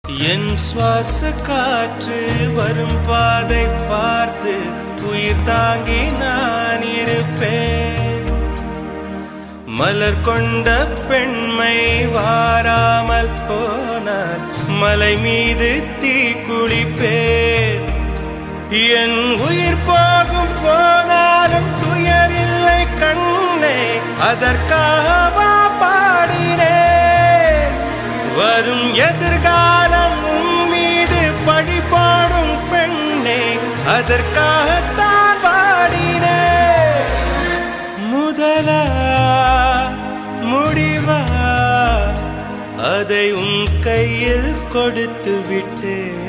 என் சுவாச காற்று வரும் பாதை பார்த்து உயிர் தாங்கி நான் இருப்பேன் மலர் கொண்ட பெண்மை வாராமல் போனால் மலை மீது தீ குளிப்பேன் என் உயிர் போகும் போனாலும் துயரில்லை கண்ணே அதற்காகவா பாடினேன் வரும் எதிர்காலம் உன் மீது பழி போடும் பெண்ணே அதற்காகத்தான் பாடினேன் முதலா முடிவா அதை உன் கையில் கொடுத்து விட்டேன்